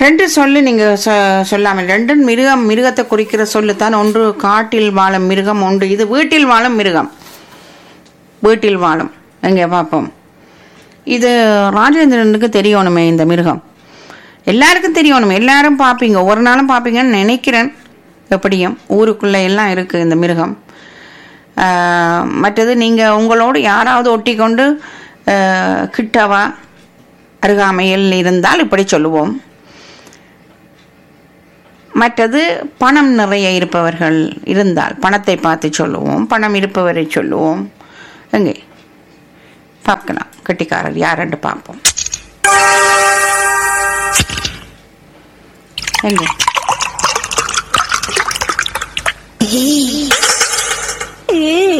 ரெண்டு சொல்லு நீங்க சொ- சொல்லாமல் ரெண்டு மிருகம் மிருகத்தை குறிக்கிற சொல்லு தான் ஒன்று காட்டில் வாழும் மிருகம் ஒன்று இது வீட்டில் வாழும் மிருகம் வீட்டில் வாழும் எங்க பார்ப்போம் இது ராஜேந்திரனுக்கு தெரியணுமே இந்த மிருகம் எல்லாருக்கும் தெரியணும் எல்லாரும் பார்ப்பீங்க ஒரு நாளும் பார்ப்பீங்கன்னு நினைக்கிறேன் எப்படியும் ஊருக்குள்ள எல்லாம் இருக்கு இந்த மிருகம் ஆஹ், மற்றது நீங்க உங்களோடு யாராவது ஒட்டி கொண்டு ஆஹ், கிட்டவா அருகாமையில் இருந்தால் இப்படி சொல்லுவோம் மற்றது பணம் நிறைய இருப்பவர்கள் இருந்தால் பணத்தை பார்த்து சொல்லுவோம் பணம் இருப்பவரை சொல்லுவோம் எங்கே பார்க்கலாம் கெட்டிக்காரர் யாருன்னு பார்ப்போம் எங்கே